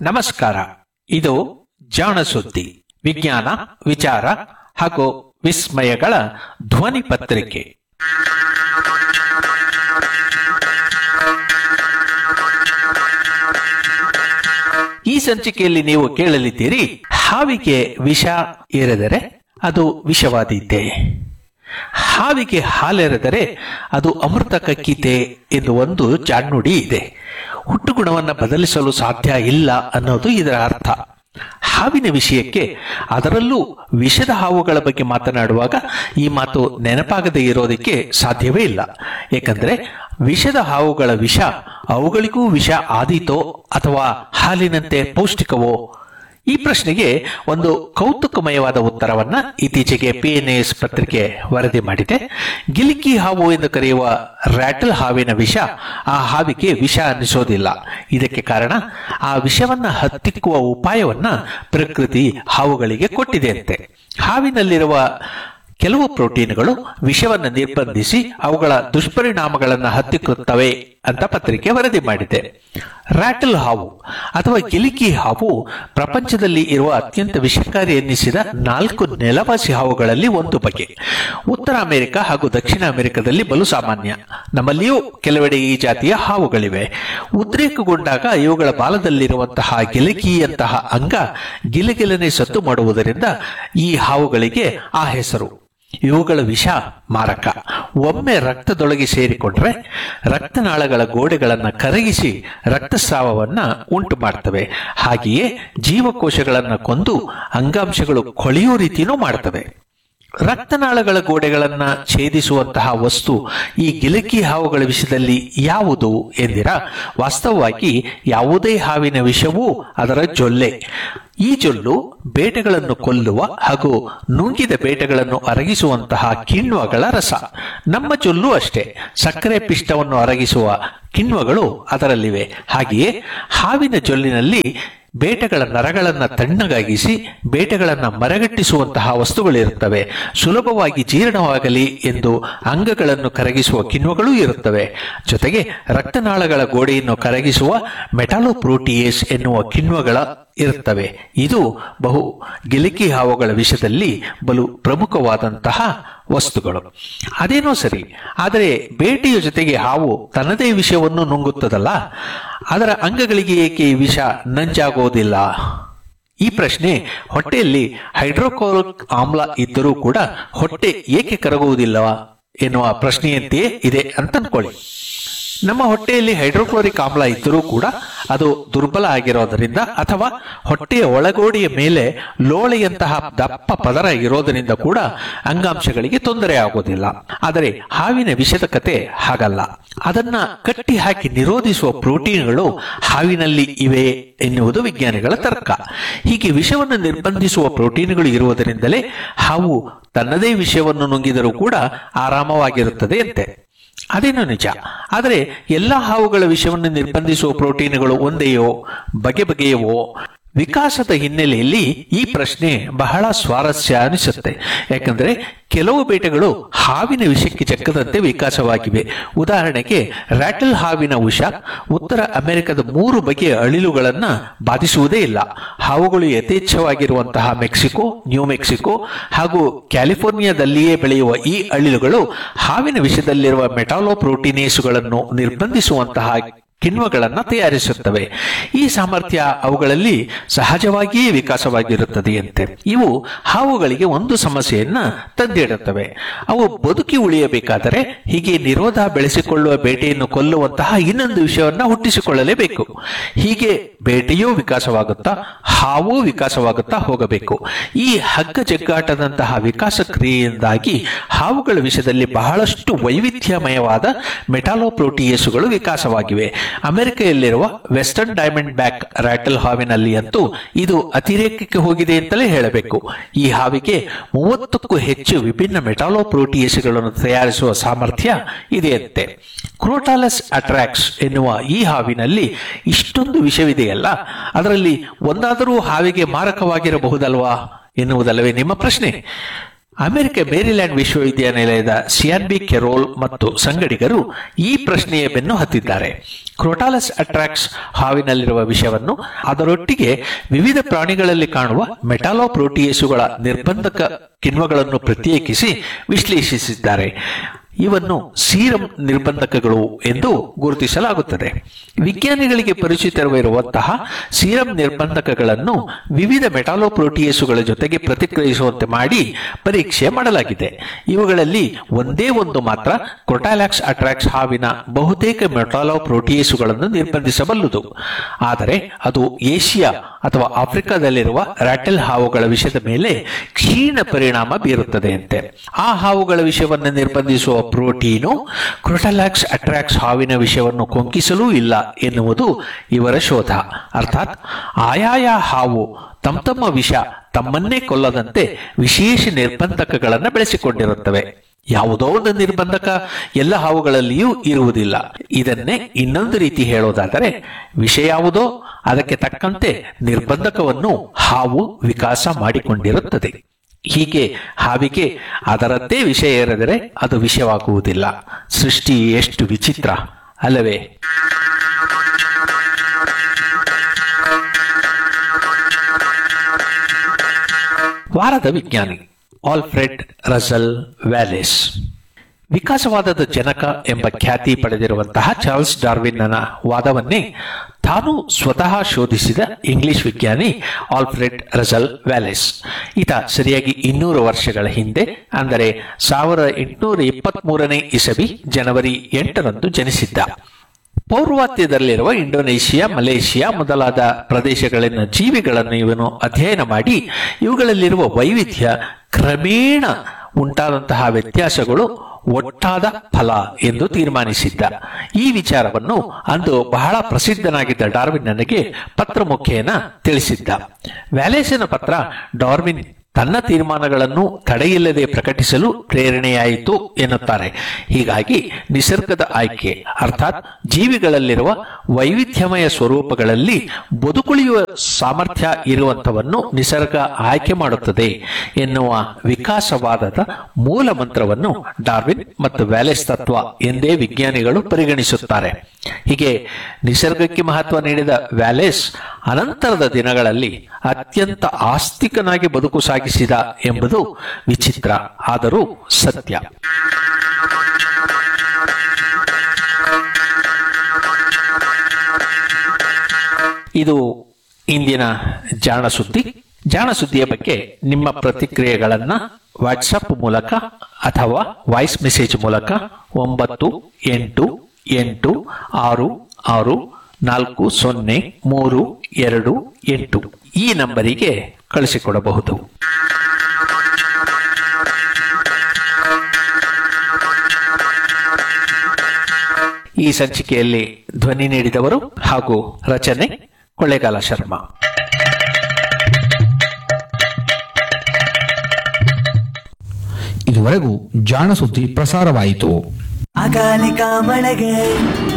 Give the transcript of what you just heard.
ನಮಸ್ಕಾರ ಇದು ಜಾಣ ಸುದ್ದಿ ವಿಜ್ಞಾನ ವಿಚಾರ ಹಾಗೂ ವಿಸ್ಮಯಗಳ ಧ್ವನಿ ಪತ್ರಿಕೆ ಈ ಸಂಚಿಕೆಯಲ್ಲಿ ನೀವು ಕೇಳಲಿದ್ದೀರಿ ಹಾವಿಗೆ ವಿಷ ಏರೆದರೆ ಅದು ವಿಷವಾದೀತೆ ಹಾವಿಗೆ ಹಾಲೆರೆದರೆ ಅದು ಅಮೃತ ಕಕ್ಕಿತೆ ಎಂದು ಒಂದು ಜಾಣ್ನುಡಿ ಇದೆ ಹುಟ್ಟುಗುಣವನ್ನು ಬದಲಿಸಲು ಸಾಧ್ಯ ಇಲ್ಲ ಅನ್ನೋದು ಇದರ ಅರ್ಥ ಹಾವಿನ ವಿಷಯಕ್ಕೆ ಅದರಲ್ಲೂ ವಿಷದ ಹಾವುಗಳ ಬಗ್ಗೆ ಮಾತನಾಡುವಾಗ ಈ ಮಾತು ನೆನಪಾಗದೇ ಇರೋದಕ್ಕೆ ಸಾಧ್ಯವೇ ಇಲ್ಲ ಏಕೆಂದರೆ ವಿಷದ ಹಾವುಗಳ ವಿಷ ಅವುಗಳಿಗೂ ವಿಷ ಆದೀತೋ ಅಥವಾ ಹಾಲಿನಂತೆ ಪೌಷ್ಟಿಕವೋ ಈ ಪ್ರಶ್ನೆಗೆ ಒಂದು ಕೌತುಕಮಯವಾದ ಉತ್ತರವನ್ನ ಇತ್ತೀಚೆಗೆ ಪಿಎನ್ಎಸ್ ಪತ್ರಿಕೆ ವರದಿ ಮಾಡಿದೆ ಗಿಲಿಕಿ ಹಾವು ಎಂದು ಕರೆಯುವ ರ್ಯಾಟಲ್ ಹಾವಿನ ವಿಷ ಆ ಹಾವಿಗೆ ವಿಷ ಅನ್ನಿಸೋದಿಲ್ಲ ಇದಕ್ಕೆ ಕಾರಣ ಆ ವಿಷವನ್ನ ಹತ್ತಿಕ್ಕುವ ಉಪಾಯವನ್ನ ಪ್ರಕೃತಿ ಹಾವುಗಳಿಗೆ ಕೊಟ್ಟಿದೆಯಂತೆ ಹಾವಿನಲ್ಲಿರುವ ಕೆಲವು ಪ್ರೋಟೀನ್ಗಳು ವಿಷವನ್ನು ನಿರ್ಬಂಧಿಸಿ ಅವುಗಳ ದುಷ್ಪರಿಣಾಮಗಳನ್ನು ಹತ್ತಿಕ್ಕುತ್ತವೆ ಅಂತ ಪತ್ರಿಕೆ ವರದಿ ಮಾಡಿದೆ ರ್ಯಾಟಲ್ ಹಾವು ಅಥವಾ ಗಿಲಿಕಿ ಹಾವು ಪ್ರಪಂಚದಲ್ಲಿ ಇರುವ ಅತ್ಯಂತ ವಿಷಕಾರಿ ಎನ್ನಿಸಿದ ನಾಲ್ಕು ನೆಲವಾಸಿ ಹಾವುಗಳಲ್ಲಿ ಒಂದು ಬಗೆ ಉತ್ತರ ಅಮೆರಿಕ ಹಾಗೂ ದಕ್ಷಿಣ ಅಮೆರಿಕದಲ್ಲಿ ಬಲು ಸಾಮಾನ್ಯ ನಮ್ಮಲ್ಲಿಯೂ ಕೆಲವೆಡೆ ಈ ಜಾತಿಯ ಹಾವುಗಳಿವೆ ಉದ್ರೇಕಗೊಂಡಾಗ ಇವುಗಳ ಬಾಲದಲ್ಲಿರುವಂತಹ ಗಿಲಕಿಯಂತಹ ಅಂಗ ಗಿಲಗಿಲನೆ ಸತ್ತು ಮಾಡುವುದರಿಂದ ಈ ಹಾವುಗಳಿಗೆ ಆ ಹೆಸರು ಇವುಗಳ ವಿಷ ಮಾರಕ ಒಮ್ಮೆ ರಕ್ತದೊಳಗೆ ಸೇರಿಕೊಂಡ್ರೆ ರಕ್ತನಾಳಗಳ ಗೋಡೆಗಳನ್ನು ಕರಗಿಸಿ ರಕ್ತಸ್ರಾವವನ್ನ ಉಂಟು ಮಾಡ್ತವೆ ಹಾಗೆಯೇ ಜೀವಕೋಶಗಳನ್ನು ಕೊಂದು ಅಂಗಾಂಶಗಳು ಕೊಳೆಯೋ ರೀತಿಯೂ ಮಾಡ್ತವೆ ರಕ್ತನಾಳಗಳ ಗೋಡೆಗಳನ್ನ ಛೇದಿಸುವಂತಹ ವಸ್ತು ಈ ಗಿಲಕಿ ಹಾವುಗಳ ವಿಷಯದಲ್ಲಿ ಯಾವುದು ಎಂದಿರ ವಾಸ್ತವವಾಗಿ ಯಾವುದೇ ಹಾವಿನ ವಿಷವೂ ಅದರ ಜೊಲ್ಲೆ ಈ ಜೊಲ್ಲು ಬೇಟೆಗಳನ್ನು ಕೊಲ್ಲುವ ಹಾಗೂ ನುಂಗಿದ ಬೇಟೆಗಳನ್ನು ಅರಗಿಸುವಂತಹ ಕಿಣ್ವಗಳ ರಸ ನಮ್ಮ ಜೊಲ್ಲು ಅಷ್ಟೇ ಸಕ್ಕರೆ ಪಿಷ್ಟವನ್ನು ಅರಗಿಸುವ ಕಿಣ್ವಗಳು ಅದರಲ್ಲಿವೆ ಹಾಗೆಯೇ ಹಾವಿನ ಜೊಲ್ಲಿನಲ್ಲಿ ಬೇಟೆಗಳ ನರಗಳನ್ನು ತಣ್ಣಗಾಗಿಸಿ ಬೇಟೆಗಳನ್ನು ಮರಗಟ್ಟಿಸುವಂತಹ ವಸ್ತುಗಳಿರುತ್ತವೆ ಸುಲಭವಾಗಿ ಜೀರ್ಣವಾಗಲಿ ಎಂದು ಅಂಗಗಳನ್ನು ಕರಗಿಸುವ ಕಿಣ್ವಗಳೂ ಇರುತ್ತವೆ ಜೊತೆಗೆ ರಕ್ತನಾಳಗಳ ಗೋಡೆಯನ್ನು ಕರಗಿಸುವ ಮೆಟಾಲೋಪ್ರೋಟಿಯೇಸ್ ಎನ್ನುವ ಕಿಣ್ವಗಳ ಇರುತ್ತವೆ ಇದು ಬಹು ಗಿಲಿಕಿ ಹಾವುಗಳ ವಿಷಯದಲ್ಲಿ ಬಲು ಪ್ರಮುಖವಾದಂತಹ ವಸ್ತುಗಳು ಅದೇನೋ ಸರಿ ಆದರೆ ಬೇಟೆಯ ಜೊತೆಗೆ ಹಾವು ತನ್ನದೇ ವಿಷವನ್ನು ನುಂಗುತ್ತದಲ್ಲ ಅದರ ಅಂಗಗಳಿಗೆ ಏಕೆ ಈ ವಿಷ ನಂಜಾಗೋದಿಲ್ಲ ಈ ಪ್ರಶ್ನೆ ಹೊಟ್ಟೆಯಲ್ಲಿ ಹೈಡ್ರೋಕ್ಲೋರಿಕ್ ಆಮ್ಲ ಇದ್ದರೂ ಕೂಡ ಹೊಟ್ಟೆ ಏಕೆ ಕರಗುವುದಿಲ್ಲವಾ ಎನ್ನುವ ಪ್ರಶ್ನೆಯಂತೆಯೇ ಇದೆ ಅಂತ ಅನ್ಕೊಳ್ಳಿ ನಮ್ಮ ಹೊಟ್ಟೆಯಲ್ಲಿ ಹೈಡ್ರೋಕ್ಲೋರಿಕ್ ಆಮ್ಲ ಇದ್ದರೂ ಕೂಡ ಅದು ದುರ್ಬಲ ಆಗಿರೋದರಿಂದ ಅಥವಾ ಹೊಟ್ಟೆಯ ಒಳಗೋಡೆಯ ಮೇಲೆ ಲೋಳೆಯಂತಹ ದಪ್ಪ ಪದರ ಇರೋದರಿಂದ ಕೂಡ ಅಂಗಾಂಶಗಳಿಗೆ ತೊಂದರೆ ಆಗೋದಿಲ್ಲ ಆದರೆ ಹಾವಿನ ವಿಷದ ಕತೆ ಹಾಗಲ್ಲ ಅದನ್ನ ಕಟ್ಟಿ ಹಾಕಿ ನಿರೋಧಿಸುವ ಪ್ರೋಟೀನ್ಗಳು ಹಾವಿನಲ್ಲಿ ಇವೆ ಎನ್ನುವುದು ವಿಜ್ಞಾನಿಗಳ ತರ್ಕ ಹೀಗೆ ವಿಷವನ್ನು ನಿರ್ಬಂಧಿಸುವ ಪ್ರೋಟೀನ್ಗಳು ಇರುವುದರಿಂದಲೇ ಹಾವು ತನ್ನದೇ ವಿಷಯವನ್ನು ನುಂಗಿದರೂ ಕೂಡ ಆರಾಮವಾಗಿರುತ್ತದೆ ಅಂತೆ ಅದೇನೋ ನಿಜ ಆದರೆ ಎಲ್ಲ ಹಾವುಗಳ ವಿಷವನ್ನು ನಿರ್ಬಂಧಿಸುವ ಪ್ರೋಟೀನ್ಗಳು ಒಂದೆಯೋ ಬಗೆ ಬಗೆಯವೋ ವಿಕಾಸದ ಹಿನ್ನೆಲೆಯಲ್ಲಿ ಈ ಪ್ರಶ್ನೆ ಬಹಳ ಸ್ವಾರಸ್ಯ ಅನಿಸುತ್ತೆ ಯಾಕಂದ್ರೆ ಕೆಲವು ಬೇಟೆಗಳು ಹಾವಿನ ವಿಷಕ್ಕೆ ಚಕ್ಕದಂತೆ ವಿಕಾಸವಾಗಿವೆ ಉದಾಹರಣೆಗೆ ರ್ಯಾಟಲ್ ಹಾವಿನ ವಿಷ ಉತ್ತರ ಅಮೆರಿಕದ ಮೂರು ಬಗೆಯ ಅಳಿಲುಗಳನ್ನ ಬಾಧಿಸುವುದೇ ಇಲ್ಲ ಹಾವುಗಳು ಯಥೇಚ್ಛವಾಗಿರುವಂತಹ ಮೆಕ್ಸಿಕೋ ನ್ಯೂ ಮೆಕ್ಸಿಕೋ ಹಾಗೂ ಕ್ಯಾಲಿಫೋರ್ನಿಯಾದಲ್ಲಿಯೇ ಬೆಳೆಯುವ ಈ ಅಳಿಲುಗಳು ಹಾವಿನ ವಿಷದಲ್ಲಿರುವ ಮೆಟಾಲೋಪ್ರೋಟೀನೇಸುಗಳನ್ನು ನಿರ್ಬಂಧಿಸುವಂತಹ ಕಿಣ್ವಗಳನ್ನು ತಯಾರಿಸುತ್ತವೆ ಈ ಸಾಮರ್ಥ್ಯ ಅವುಗಳಲ್ಲಿ ಸಹಜವಾಗಿಯೇ ವಿಕಾಸವಾಗಿರುತ್ತದೆಯಂತೆ ಇವು ಹಾವುಗಳಿಗೆ ಒಂದು ಸಮಸ್ಯೆಯನ್ನ ತಂದಿಡುತ್ತವೆ ಅವು ಬದುಕಿ ಉಳಿಯಬೇಕಾದರೆ ಹೀಗೆ ನಿರೋಧ ಬೆಳೆಸಿಕೊಳ್ಳುವ ಬೇಟೆಯನ್ನು ಕೊಲ್ಲುವಂತಹ ಇನ್ನೊಂದು ವಿಷಯವನ್ನ ಹುಟ್ಟಿಸಿಕೊಳ್ಳಲೇಬೇಕು ಹೀಗೆ ಬೇಟೆಯೂ ವಿಕಾಸವಾಗುತ್ತಾ ಹಾವು ವಿಕಾಸವಾಗುತ್ತಾ ಹೋಗಬೇಕು ಈ ಹಗ್ಗ ಜಗ್ಗಾಟದಂತಹ ವಿಕಾಸ ಕ್ರಿಯೆಯಿಂದಾಗಿ ಹಾವುಗಳ ವಿಷಯದಲ್ಲಿ ಬಹಳಷ್ಟು ವೈವಿಧ್ಯಮಯವಾದ ಮೆಟಾಲೋಪ್ರೋಟಿಯೇಸುಗಳು ವಿಕಾಸವಾಗಿವೆ ಅಮೆರಿಕೆಯಲ್ಲಿರುವ ವೆಸ್ಟರ್ನ್ ಡೈಮಂಡ್ ಬ್ಯಾಕ್ ರ್ಯಾಟಲ್ ಹಾವಿನಲ್ಲಿ ಅಂತೂ ಇದು ಅತಿರೇಕಕ್ಕೆ ಹೋಗಿದೆ ಅಂತಲೇ ಹೇಳಬೇಕು ಈ ಹಾವಿಗೆ ಮೂವತ್ತಕ್ಕೂ ಹೆಚ್ಚು ವಿಭಿನ್ನ ಮೆಟಾಲೋಪ್ರೋಟಿಯೇಸ್ಗಳನ್ನು ತಯಾರಿಸುವ ಸಾಮರ್ಥ್ಯ ಇದೆಯಂತೆ ಕ್ರೋಟಾಲಸ್ ಅಟ್ರಾಕ್ಸ್ ಎನ್ನುವ ಈ ಹಾವಿನಲ್ಲಿ ಇಷ್ಟೊಂದು ವಿಷವಿದೆಯಲ್ಲ ಅದರಲ್ಲಿ ಒಂದಾದರೂ ಹಾವಿಗೆ ಮಾರಕವಾಗಿರಬಹುದಲ್ವಾ ಎನ್ನುವುದಲ್ಲವೇ ನಿಮ್ಮ ಪ್ರಶ್ನೆ ಅಮೆರಿಕ ಮೇರಿಲ್ಯಾಂಡ್ ವಿಶ್ವವಿದ್ಯಾನಿಲಯದ ಸಿಯಾನ್ಬಿ ಕೆರೋಲ್ ಮತ್ತು ಸಂಗಡಿಗರು ಈ ಪ್ರಶ್ನೆಯ ಬೆನ್ನು ಹತ್ತಿದ್ದಾರೆ ಕ್ರೋಟಾಲಸ್ ಅಟ್ರಾಕ್ಸ್ ಹಾವಿನಲ್ಲಿರುವ ವಿಷವನ್ನು ಅದರೊಟ್ಟಿಗೆ ವಿವಿಧ ಪ್ರಾಣಿಗಳಲ್ಲಿ ಕಾಣುವ ಮೆಟಾಲೋಪ್ರೋಟಿಯೇಸುಗಳ ನಿರ್ಬಂಧಕ ಕಿಣ್ವಗಳನ್ನು ಪ್ರತ್ಯೇಕಿಸಿ ವಿಶ್ಲೇಷಿಸಿದ್ದಾರೆ ಇವನ್ನು ಸೀರಂ ನಿರ್ಬಂಧಕಗಳು ಎಂದು ಗುರುತಿಸಲಾಗುತ್ತದೆ ವಿಜ್ಞಾನಿಗಳಿಗೆ ಪರಿಚಿತವಿರುವಂತಹ ಸೀರಂ ನಿರ್ಬಂಧಕಗಳನ್ನು ವಿವಿಧ ಮೆಟಾಲೋಪ್ರೋಟಿಯೇಸುಗಳ ಜೊತೆಗೆ ಪ್ರತಿಕ್ರಿಯಿಸುವಂತೆ ಮಾಡಿ ಪರೀಕ್ಷೆ ಮಾಡಲಾಗಿದೆ ಇವುಗಳಲ್ಲಿ ಒಂದೇ ಒಂದು ಮಾತ್ರ ಕ್ರೊಟಾಲ್ಯಾಕ್ಸ್ ಅಟ್ರಾಕ್ಸ್ ಹಾವಿನ ಬಹುತೇಕ ಮೆಟಾಲೋಪ್ರೋಟಿಯೇಸುಗಳನ್ನು ನಿರ್ಬಂಧಿಸಬಲ್ಲುದು ಆದರೆ ಅದು ಏಷ್ಯಾ ಅಥವಾ ಆಫ್ರಿಕಾದಲ್ಲಿರುವ ರಾಟೆಲ್ ಹಾವುಗಳ ವಿಷದ ಮೇಲೆ ಕ್ಷೀಣ ಪರಿಣಾಮ ಬೀರುತ್ತದೆಯಂತೆ ಆ ಹಾವುಗಳ ವಿಷವನ್ನು ನಿರ್ಬಂಧಿಸುವ ಪ್ರೋಟೀನು ಕ್ರೊಟಲಾಕ್ಸ್ ಅಟ್ರಾಕ್ಸ್ ಹಾವಿನ ವಿಷವನ್ನು ಕೊಂಕಿಸಲೂ ಇಲ್ಲ ಎನ್ನುವುದು ಇವರ ಶೋಧ ಅರ್ಥಾತ್ ಆಯಾಯ ಹಾವು ತಮ್ಮ ತಮ್ಮ ವಿಷ ತಮ್ಮನ್ನೇ ಕೊಲ್ಲದಂತೆ ವಿಶೇಷ ನಿರ್ಬಂಧಕಗಳನ್ನು ಬೆಳೆಸಿಕೊಂಡಿರುತ್ತವೆ ಯಾವುದೋ ಒಂದು ನಿರ್ಬಂಧಕ ಎಲ್ಲ ಹಾವುಗಳಲ್ಲಿಯೂ ಇರುವುದಿಲ್ಲ ಇದನ್ನೇ ಇನ್ನೊಂದು ರೀತಿ ಹೇಳೋದಾದರೆ ವಿಷಯ ಯಾವುದೋ ಅದಕ್ಕೆ ತಕ್ಕಂತೆ ನಿರ್ಬಂಧಕವನ್ನು ಹಾವು ವಿಕಾಸ ಮಾಡಿಕೊಂಡಿರುತ್ತದೆ ಹೀಗೆ ಹಾವಿಗೆ ಅದರದ್ದೇ ವಿಷಯ ಇರದರೆ ಅದು ವಿಷಯವಾಗುವುದಿಲ್ಲ ಸೃಷ್ಟಿ ಎಷ್ಟು ವಿಚಿತ್ರ ಅಲ್ಲವೇ ವಾರದ ವಿಜ್ಞಾನಿ ಆಲ್ಫ್ರೆಡ್ ರಸಲ್ ವ್ಯಾಲೆಸ್ ವಿಕಾಸವಾದದ ಜನಕ ಎಂಬ ಖ್ಯಾತಿ ಪಡೆದಿರುವಂತಹ ಚಾರ್ಲ್ಸ್ ಡಾರ್ವಿನ್ನನ ವಾದವನ್ನೇ ತಾನು ಸ್ವತಃ ಶೋಧಿಸಿದ ಇಂಗ್ಲಿಷ್ ವಿಜ್ಞಾನಿ ಆಲ್ಫ್ರೆಡ್ ರಸಲ್ ವ್ಯಾಲೆಸ್ ಈತ ಸರಿಯಾಗಿ ಇನ್ನೂರು ವರ್ಷಗಳ ಹಿಂದೆ ಅಂದರೆ ಸಾವಿರದ ಎಂಟುನೂರ ಇಪ್ಪತ್ತ್ ಮೂರನೇ ಇಸವಿ ಜನವರಿ ಎಂಟರಂದು ಜನಿಸಿದ್ದ ಪೌರ್ವಾತ್ಯದಲ್ಲಿರುವ ಇಂಡೋನೇಷಿಯಾ ಮಲೇಷಿಯಾ ಮೊದಲಾದ ಪ್ರದೇಶಗಳಲ್ಲಿನ ಜೀವಿಗಳನ್ನು ಇವನು ಅಧ್ಯಯನ ಮಾಡಿ ಇವುಗಳಲ್ಲಿರುವ ವೈವಿಧ್ಯ ಕ್ರಮೇಣ ಉಂಟಾದಂತಹ ವ್ಯತ್ಯಾಸಗಳು ಒಟ್ಟಾದ ಫಲ ಎಂದು ತೀರ್ಮಾನಿಸಿದ್ದ ಈ ವಿಚಾರವನ್ನು ಅಂದು ಬಹಳ ಪ್ರಸಿದ್ಧನಾಗಿದ್ದ ಡಾರ್ವಿನ್ ನನಗೆ ಪತ್ರ ಮುಖೇನ ತಿಳಿಸಿದ್ದ ವ್ಯಾಲೇಸಿನ ಪತ್ರ ಡಾರ್ವಿನ್ ತನ್ನ ತೀರ್ಮಾನಗಳನ್ನು ತಡೆಯಿಲ್ಲದೆ ಪ್ರಕಟಿಸಲು ಪ್ರೇರಣೆಯಾಯಿತು ಎನ್ನುತ್ತಾರೆ ಹೀಗಾಗಿ ನಿಸರ್ಗದ ಆಯ್ಕೆ ಅರ್ಥಾತ್ ಜೀವಿಗಳಲ್ಲಿರುವ ವೈವಿಧ್ಯಮಯ ಸ್ವರೂಪಗಳಲ್ಲಿ ಬದುಕುಳಿಯುವ ಸಾಮರ್ಥ್ಯ ಇರುವಂತವನ್ನು ನಿಸರ್ಗ ಆಯ್ಕೆ ಮಾಡುತ್ತದೆ ಎನ್ನುವ ವಿಕಾಸವಾದದ ಮೂಲ ಮಂತ್ರವನ್ನು ಡಾರ್ವಿನ್ ಮತ್ತು ವ್ಯಾಲೆಸ್ ತತ್ವ ಎಂದೇ ವಿಜ್ಞಾನಿಗಳು ಪರಿಗಣಿಸುತ್ತಾರೆ ಹೀಗೆ ನಿಸರ್ಗಕ್ಕೆ ಮಹತ್ವ ನೀಡಿದ ವ್ಯಾಲೆಸ್ ಅನಂತರದ ದಿನಗಳಲ್ಲಿ ಅತ್ಯಂತ ಆಸ್ತಿಕನಾಗಿ ಬದುಕು ಸಾಗಿಸಿದ ಎಂಬುದು ವಿಚಿತ್ರ ಆದರೂ ಸತ್ಯ ಇದು ಇಂದಿನ ಜಾಣ ಸುದ್ದಿ ಜಾಣ ಸುದ್ದಿಯ ಬಗ್ಗೆ ನಿಮ್ಮ ಪ್ರತಿಕ್ರಿಯೆಗಳನ್ನ ವಾಟ್ಸಪ್ ಮೂಲಕ ಅಥವಾ ವಾಯ್ಸ್ ಮೆಸೇಜ್ ಮೂಲಕ ಒಂಬತ್ತು ಎಂಟು ಎಂಟು ಆರು ಆರು ನಾಲ್ಕು ಸೊನ್ನೆ ಮೂರು ಎರಡು ಎಂಟು ಈ ನಂಬರಿಗೆ ಕಳಿಸಿಕೊಡಬಹುದು ಈ ಸಂಚಿಕೆಯಲ್ಲಿ ಧ್ವನಿ ನೀಡಿದವರು ಹಾಗೂ ರಚನೆ ಕೊಳ್ಳೇಗಾಲ ಶರ್ಮಾ ಇದುವರೆಗೂ ಜಾಣ ಸುದ್ದಿ ಪ್ರಸಾರವಾಯಿತು ಅಕಾಲಿಕ ಮಳೆಗೆ